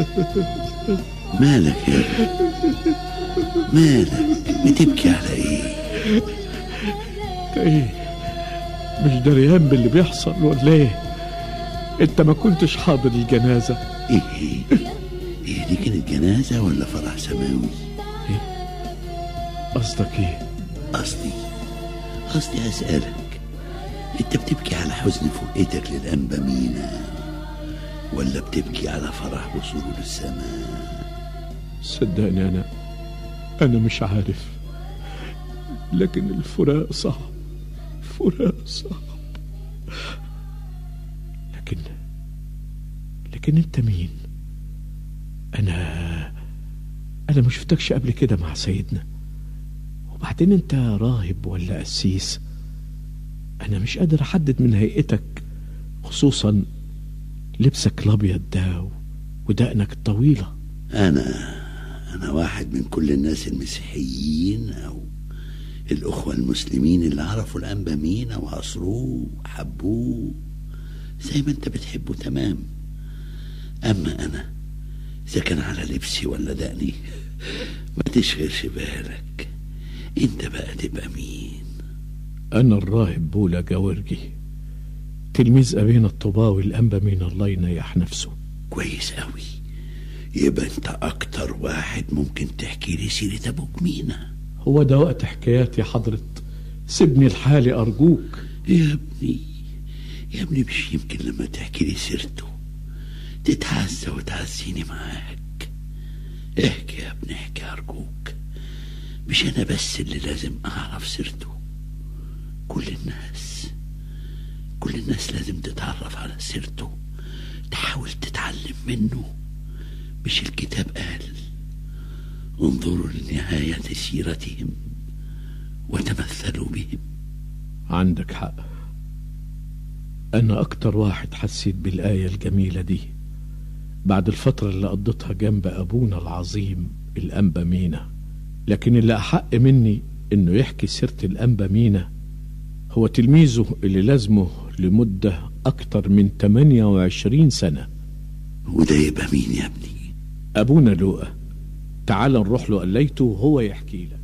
مالك يا ابني مالك بتبكي على ايه انت ايه مش دريان باللي بيحصل ولا ايه انت ما كنتش حاضر الجنازة ايه ايه ايه دي كانت جنازة ولا فرح سماوي قصدك ايه قصدي قصدي اسألك انت بتبكي على حزن فؤتك للأنبا مينا ولا بتبكي على فرح وصوله للسماء صدقني انا انا مش عارف لكن الفراق صعب فراق صعب لكن لكن انت مين انا انا ما شفتكش قبل كده مع سيدنا وبعدين انت راهب ولا قسيس انا مش قادر احدد من هيئتك خصوصا لبسك الابيض ده ودقنك الطويله أنا أنا واحد من كل الناس المسيحيين أو الأخوة المسلمين اللي عرفوا الأنبا مينا وعصروه وحبوه زي ما أنت بتحبه تمام أما أنا إذا كان على لبسي ولا دقني ما تشغلش بالك أنت بقى تبقى مين أنا الراهب بولا جاورجي تلميذ أبينا الطباوي الأنبا من الله ينيح نفسه كويس قوي يبقى أنت أكتر واحد ممكن تحكي لي سيرة أبوك مينا هو ده وقت حكايات يا حضرة سيبني لحالي أرجوك يا ابني يا ابني مش يمكن لما تحكي لي سيرته تتعزى وتعزيني معاك احكي يا ابني احكي أرجوك مش أنا بس اللي لازم أعرف سيرته كل الناس كل الناس لازم تتعرف على سيرته تحاول تتعلم منه مش الكتاب قال انظروا لنهاية سيرتهم وتمثلوا بهم عندك حق أنا أكتر واحد حسيت بالآية الجميلة دي بعد الفترة اللي قضيتها جنب أبونا العظيم الأنبا مينا لكن اللي أحق مني إنه يحكي سيرة الأنبا مينا هو تلميذه اللي لازمه لمدة أكتر من 28 سنة وده يبقى مين يا ابني أبونا لوقا تعال نروح له قليته وهو يحكي لك